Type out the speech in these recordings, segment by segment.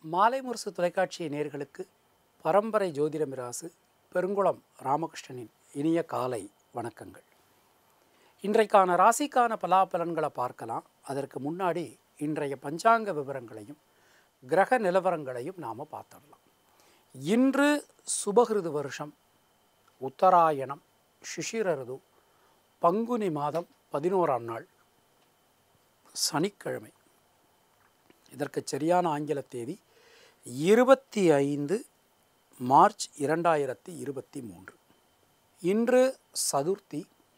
மாலை முரசு தொலைக்காட்சி நேயர்களுக்கு பரம்பரை ஜோதிட மிராசு பெருங்குளம் ராமகிருஷ்ணனின் இனிய காலை வணக்கங்கள் இன்றைக்கான ராசிக்கான பலாபலன்களை பார்க்கலாம் அதற்கு முன்னாடி இன்றைய பஞ்சாங்க விவரங்களையும் கிரக நிலவரங்களையும் நாம் பார்த்துடலாம் இன்று சுபகிருது வருஷம் உத்தராயணம் சிசிர ருது பங்குனி மாதம் பதினோராம் நாள் சனிக்கிழமை இதற்கு சரியான ஆங்கில தேதி இருபத்தி ஐந்து மார்ச் இரண்டாயிரத்தி இருபத்தி மூன்று இன்று சதுர்த்தி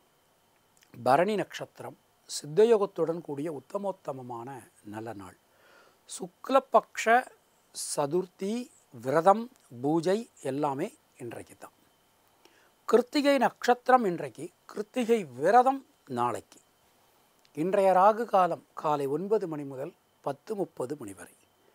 பரணி நட்சத்திரம் சித்தயோகத்துடன் கூடிய உத்தமோத்தமமான நல்ல நாள் சுக்லபக்ஷ சதுர்த்தி விரதம் பூஜை எல்லாமே இன்றைக்கு தான் கிருத்திகை நட்சத்திரம் இன்றைக்கு கிருத்திகை விரதம் நாளைக்கு இன்றைய ராகு காலம் காலை ஒன்பது மணி முதல் பத்து முப்பது மணி வரை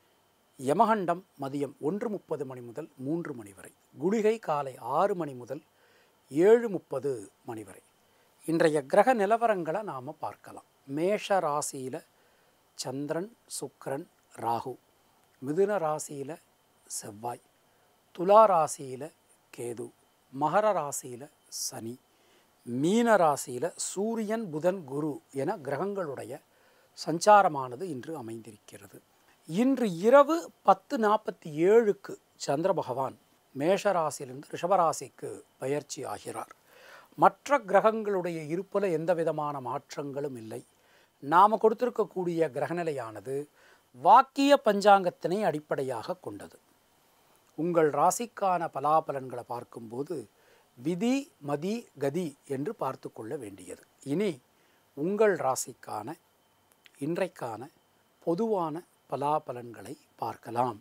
யமகண்டம் மதியம் ஒன்று முப்பது மணி முதல் மூன்று மணி வரை குளிகை காலை ஆறு மணி முதல் ஏழு முப்பது மணி வரை இன்றைய கிரக நிலவரங்களை நாம் பார்க்கலாம் மேஷ ராசியில் சந்திரன் சுக்கிரன் ராகு மிதுன ராசியில் செவ்வாய் துலா ராசியில் கேது மகர ராசியில் சனி மீன ராசியில் சூரியன் புதன் குரு என கிரகங்களுடைய சஞ்சாரமானது இன்று அமைந்திருக்கிறது இன்று இரவு பத்து நாற்பத்தி ஏழுக்கு சந்திர பகவான் மேஷ ராசியிலிருந்து ரிஷபராசிக்கு பயிற்சி ஆகிறார் மற்ற கிரகங்களுடைய இருப்பில் எந்த விதமான மாற்றங்களும் இல்லை நாம் கொடுத்திருக்கக்கூடிய கிரகநிலையானது வாக்கிய பஞ்சாங்கத்தினை அடிப்படையாக கொண்டது உங்கள் ராசிக்கான பலாபலன்களை பார்க்கும்போது விதி மதி கதி என்று பார்த்து கொள்ள வேண்டியது இனி உங்கள் ராசிக்கான இன்றைக்கான பொதுவான பலாபலன்களை பார்க்கலாம்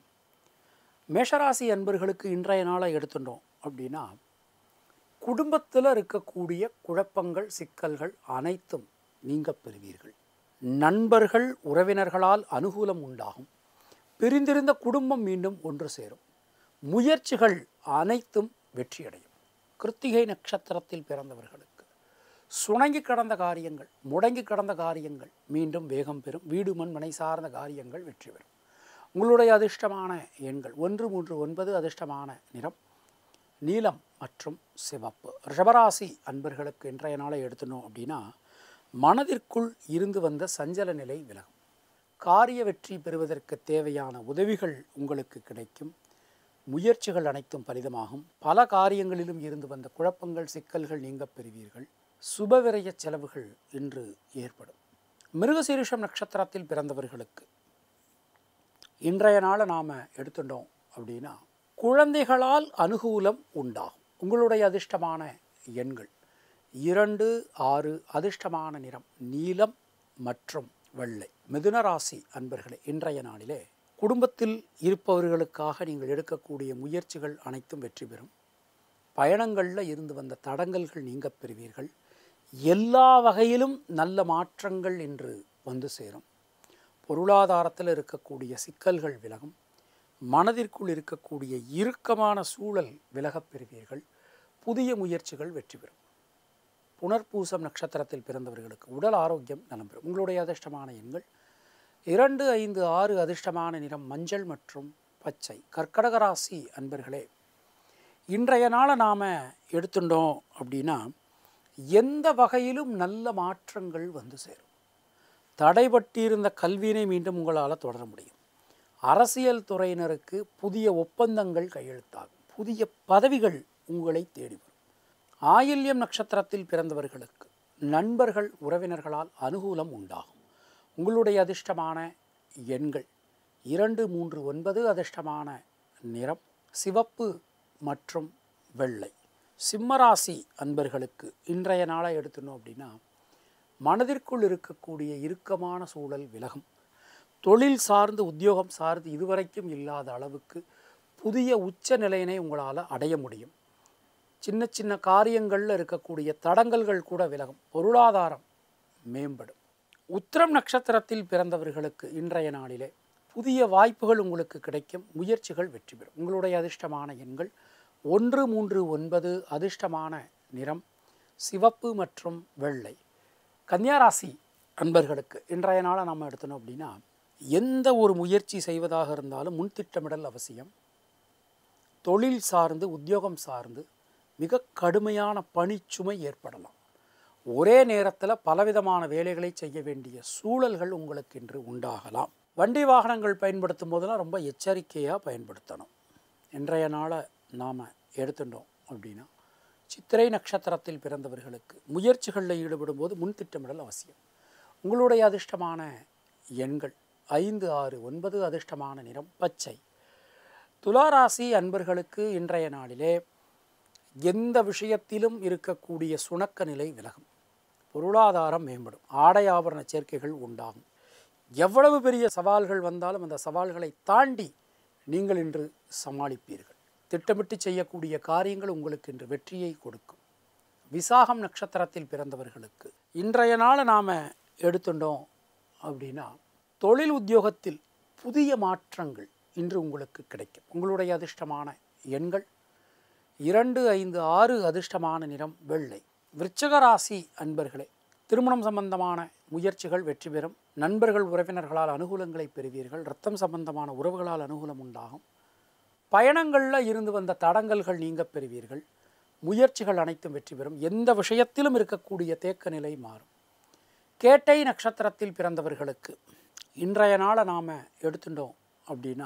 மேஷராசி அன்பர்களுக்கு இன்றைய நாளை எடுத்துட்டோம் அப்படின்னா குடும்பத்தில் இருக்கக்கூடிய குழப்பங்கள் சிக்கல்கள் அனைத்தும் நீங்க பெறுவீர்கள் நண்பர்கள் உறவினர்களால் அனுகூலம் உண்டாகும் பிரிந்திருந்த குடும்பம் மீண்டும் ஒன்று சேரும் முயற்சிகள் அனைத்தும் வெற்றியடையும் கிருத்திகை நட்சத்திரத்தில் பிறந்தவர்களுக்கு சுணங்கி கடந்த காரியங்கள் முடங்கி கடந்த காரியங்கள் மீண்டும் வேகம் பெறும் வீடு மண் மனை சார்ந்த காரியங்கள் வெற்றி பெறும் உங்களுடைய அதிர்ஷ்டமான எண்கள் ஒன்று மூன்று ஒன்பது அதிர்ஷ்டமான நிறம் நீலம் மற்றும் சிவப்பு ரிஷபராசி அன்பர்களுக்கு இன்றைய நாளை எடுத்துனோம் அப்படின்னா மனதிற்குள் இருந்து வந்த சஞ்சல நிலை விலகும் காரிய வெற்றி பெறுவதற்கு தேவையான உதவிகள் உங்களுக்கு கிடைக்கும் முயற்சிகள் அனைத்தும் பலிதமாகும் பல காரியங்களிலும் இருந்து வந்த குழப்பங்கள் சிக்கல்கள் நீங்க பெறுவீர்கள் சுபவிரய செலவுகள் இன்று ஏற்படும் மிருகசீரிஷம் நட்சத்திரத்தில் பிறந்தவர்களுக்கு இன்றைய நாளை நாம் எடுத்துட்டோம் அப்படின்னா குழந்தைகளால் அனுகூலம் உண்டாகும் உங்களுடைய அதிர்ஷ்டமான எண்கள் இரண்டு ஆறு அதிர்ஷ்டமான நிறம் நீலம் மற்றும் வெள்ளை மிதுன ராசி அன்பர்களே இன்றைய நாளிலே குடும்பத்தில் இருப்பவர்களுக்காக நீங்கள் எடுக்கக்கூடிய முயற்சிகள் அனைத்தும் வெற்றி பெறும் பயணங்களில் இருந்து வந்த தடங்கல்கள் நீங்க பெறுவீர்கள் எல்லா வகையிலும் நல்ல மாற்றங்கள் இன்று வந்து சேரும் பொருளாதாரத்தில் இருக்கக்கூடிய சிக்கல்கள் விலகும் மனதிற்குள் இருக்கக்கூடிய இறுக்கமான சூழல் விலகப் பெறுவீர்கள் புதிய முயற்சிகள் வெற்றி பெறும் புனர்பூசம் நட்சத்திரத்தில் பிறந்தவர்களுக்கு உடல் ஆரோக்கியம் நலம் பெறும் உங்களுடைய அதிர்ஷ்டமான எண்கள் இரண்டு ஐந்து ஆறு அதிர்ஷ்டமான நிறம் மஞ்சள் மற்றும் பச்சை கர்க்கடக ராசி அன்பர்களே இன்றைய நாளை நாம் எடுத்துட்டோம் அப்படின்னா எந்த வகையிலும் நல்ல மாற்றங்கள் வந்து சேரும் தடைபட்டிருந்த கல்வியினை மீண்டும் உங்களால் தொடர முடியும் அரசியல் துறையினருக்கு புதிய ஒப்பந்தங்கள் கையெழுத்தாகும் புதிய பதவிகள் உங்களை தேடி வரும் ஆயில்யம் நட்சத்திரத்தில் பிறந்தவர்களுக்கு நண்பர்கள் உறவினர்களால் அனுகூலம் உண்டாகும் உங்களுடைய அதிர்ஷ்டமான எண்கள் இரண்டு மூன்று ஒன்பது அதிர்ஷ்டமான நிறம் சிவப்பு மற்றும் வெள்ளை சிம்மராசி அன்பர்களுக்கு இன்றைய நாளை எடுத்துனோம் அப்படின்னா மனதிற்குள் இருக்கக்கூடிய இறுக்கமான சூழல் விலகும் தொழில் சார்ந்து உத்தியோகம் சார்ந்து இதுவரைக்கும் இல்லாத அளவுக்கு புதிய உச்ச நிலையினை உங்களால் அடைய முடியும் சின்ன சின்ன காரியங்களில் இருக்கக்கூடிய தடங்கல்கள் கூட விலகும் பொருளாதாரம் மேம்படும் உத்திரம் நட்சத்திரத்தில் பிறந்தவர்களுக்கு இன்றைய நாளிலே புதிய வாய்ப்புகள் உங்களுக்கு கிடைக்கும் முயற்சிகள் வெற்றி பெறும் உங்களுடைய அதிர்ஷ்டமான எண்கள் ஒன்று மூன்று ஒன்பது அதிர்ஷ்டமான நிறம் சிவப்பு மற்றும் வெள்ளை கன்னியாராசி அன்பர்களுக்கு இன்றைய நாளை நம்ம எடுத்தோம் அப்படின்னா எந்த ஒரு முயற்சி செய்வதாக இருந்தாலும் முன்திட்டமிடல் அவசியம் தொழில் சார்ந்து உத்தியோகம் சார்ந்து மிக கடுமையான பணிச்சுமை ஏற்படலாம் ஒரே நேரத்தில் பலவிதமான வேலைகளை செய்ய வேண்டிய சூழல்கள் உங்களுக்கு இன்று உண்டாகலாம் வண்டி வாகனங்கள் பயன்படுத்தும் போதெல்லாம் ரொம்ப எச்சரிக்கையாக பயன்படுத்தணும் இன்றைய நாளை நாம் எடுத்துட்டோம் அப்படின்னா சித்திரை நட்சத்திரத்தில் பிறந்தவர்களுக்கு முயற்சிகளில் ஈடுபடும் போது முன்திட்டமிடல் அவசியம் உங்களுடைய அதிர்ஷ்டமான எண்கள் ஐந்து ஆறு ஒன்பது அதிர்ஷ்டமான நிறம் பச்சை துளாராசி அன்பர்களுக்கு இன்றைய நாளிலே எந்த விஷயத்திலும் இருக்கக்கூடிய சுணக்க நிலை விலகும் பொருளாதாரம் மேம்படும் ஆடை ஆபரண சேர்க்கைகள் உண்டாகும் எவ்வளவு பெரிய சவால்கள் வந்தாலும் அந்த சவால்களை தாண்டி நீங்கள் இன்று சமாளிப்பீர்கள் திட்டமிட்டு செய்யக்கூடிய காரியங்கள் உங்களுக்கு இன்று வெற்றியை கொடுக்கும் விசாகம் நட்சத்திரத்தில் பிறந்தவர்களுக்கு இன்றைய நாளை நாம் எடுத்துட்டோம் அப்படின்னா தொழில் உத்தியோகத்தில் புதிய மாற்றங்கள் இன்று உங்களுக்கு கிடைக்கும் உங்களுடைய அதிர்ஷ்டமான எண்கள் இரண்டு ஐந்து ஆறு அதிர்ஷ்டமான நிறம் வெள்ளை விருச்சக ராசி அன்பர்களே திருமணம் சம்பந்தமான முயற்சிகள் வெற்றி பெறும் நண்பர்கள் உறவினர்களால் அனுகூலங்களை பெறுவீர்கள் ரத்தம் சம்பந்தமான உறவுகளால் அனுகூலம் உண்டாகும் பயணங்களில் இருந்து வந்த தடங்கல்கள் நீங்க பெறுவீர்கள் முயற்சிகள் அனைத்தும் வெற்றி பெறும் எந்த விஷயத்திலும் இருக்கக்கூடிய தேக்க நிலை மாறும் கேட்டை நட்சத்திரத்தில் பிறந்தவர்களுக்கு இன்றைய நாளை நாம் எடுத்துட்டோம் அப்படின்னா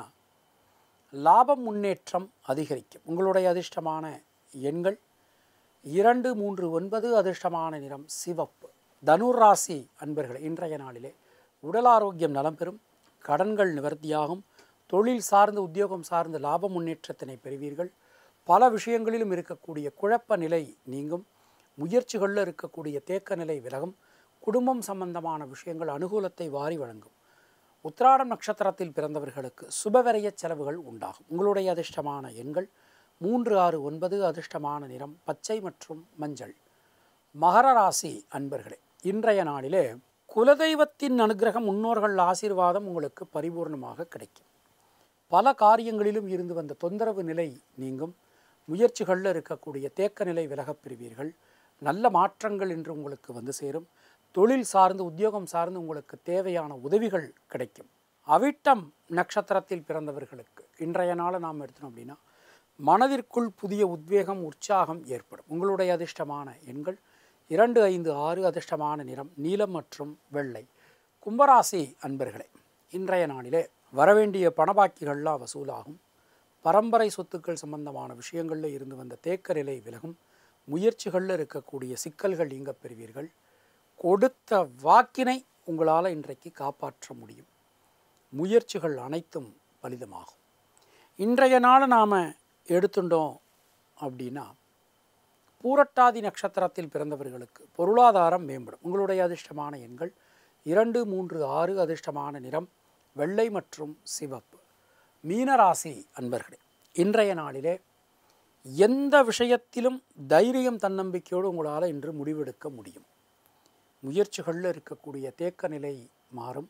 லாபம் முன்னேற்றம் அதிகரிக்கும் உங்களுடைய அதிர்ஷ்டமான எண்கள் இரண்டு மூன்று ஒன்பது அதிர்ஷ்டமான நிறம் சிவப்பு தனுர் ராசி அன்பர்கள் இன்றைய நாளிலே உடல் ஆரோக்கியம் நலம் பெறும் கடன்கள் நிவர்த்தியாகும் தொழில் சார்ந்து உத்தியோகம் சார்ந்து லாப முன்னேற்றத்தினை பெறுவீர்கள் பல விஷயங்களிலும் இருக்கக்கூடிய குழப்ப நிலை நீங்கும் முயற்சிகளில் இருக்கக்கூடிய தேக்க நிலை விலகும் குடும்பம் சம்பந்தமான விஷயங்கள் அனுகூலத்தை வாரி வழங்கும் உத்திராடம் நட்சத்திரத்தில் பிறந்தவர்களுக்கு சுபவிரய செலவுகள் உண்டாகும் உங்களுடைய அதிர்ஷ்டமான எண்கள் மூன்று ஆறு ஒன்பது அதிர்ஷ்டமான நிறம் பச்சை மற்றும் மஞ்சள் மகர ராசி அன்பர்களே இன்றைய நாளிலே குலதெய்வத்தின் அனுகிரகம் முன்னோர்கள் ஆசீர்வாதம் உங்களுக்கு பரிபூர்ணமாக கிடைக்கும் பல காரியங்களிலும் இருந்து வந்த தொந்தரவு நிலை நீங்கும் முயற்சிகளில் இருக்கக்கூடிய தேக்க நிலை விலகப் பெறுவீர்கள் நல்ல மாற்றங்கள் இன்று உங்களுக்கு வந்து சேரும் தொழில் சார்ந்து உத்தியோகம் சார்ந்து உங்களுக்கு தேவையான உதவிகள் கிடைக்கும் அவிட்டம் நட்சத்திரத்தில் பிறந்தவர்களுக்கு இன்றைய நாளை நாம் எடுத்தோம் அப்படின்னா மனதிற்குள் புதிய உத்வேகம் உற்சாகம் ஏற்படும் உங்களுடைய அதிர்ஷ்டமான எண்கள் இரண்டு ஐந்து ஆறு அதிர்ஷ்டமான நிறம் நீலம் மற்றும் வெள்ளை கும்பராசி அன்பர்களே இன்றைய நாளிலே வரவேண்டிய பணபாக்கிகள்லாம் வசூலாகும் பரம்பரை சொத்துக்கள் சம்பந்தமான விஷயங்களில் இருந்து வந்த தேக்க நிலை விலகும் முயற்சிகளில் இருக்கக்கூடிய சிக்கல்கள் நீங்க பெறுவீர்கள் கொடுத்த வாக்கினை உங்களால் இன்றைக்கு காப்பாற்ற முடியும் முயற்சிகள் அனைத்தும் பலிதமாகும் இன்றைய நாளை நாம் எடுத்துட்டோம் அப்படின்னா பூரட்டாதி நட்சத்திரத்தில் பிறந்தவர்களுக்கு பொருளாதாரம் மேம்படும் உங்களுடைய அதிர்ஷ்டமான எண்கள் இரண்டு மூன்று ஆறு அதிர்ஷ்டமான நிறம் வெள்ளை மற்றும் சிவப்பு மீனராசி அன்பர்களே இன்றைய நாளிலே எந்த விஷயத்திலும் தைரியம் தன்னம்பிக்கையோடு உங்களால் இன்று முடிவெடுக்க முடியும் முயற்சிகளில் இருக்கக்கூடிய தேக்க நிலை மாறும்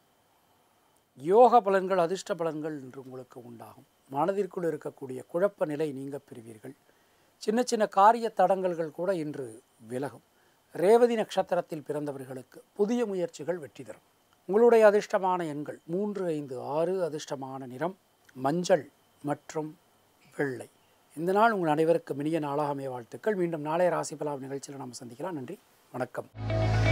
யோக பலன்கள் அதிர்ஷ்ட பலன்கள் இன்று உங்களுக்கு உண்டாகும் மனதிற்குள் இருக்கக்கூடிய குழப்ப நிலை நீங்க பெறுவீர்கள் சின்ன சின்ன காரிய தடங்கல்கள் கூட இன்று விலகும் ரேவதி நட்சத்திரத்தில் பிறந்தவர்களுக்கு புதிய முயற்சிகள் வெற்றி தரும் உங்களுடைய அதிர்ஷ்டமான எண்கள் மூன்று ஐந்து ஆறு அதிர்ஷ்டமான நிறம் மஞ்சள் மற்றும் வெள்ளை இந்த நாள் உங்கள் அனைவருக்கும் இனிய நாளாக அமைய வாழ்த்துக்கள் மீண்டும் நாளைய ராசி பலாப் நிகழ்ச்சியில் நாம் சந்திக்கலாம் நன்றி வணக்கம்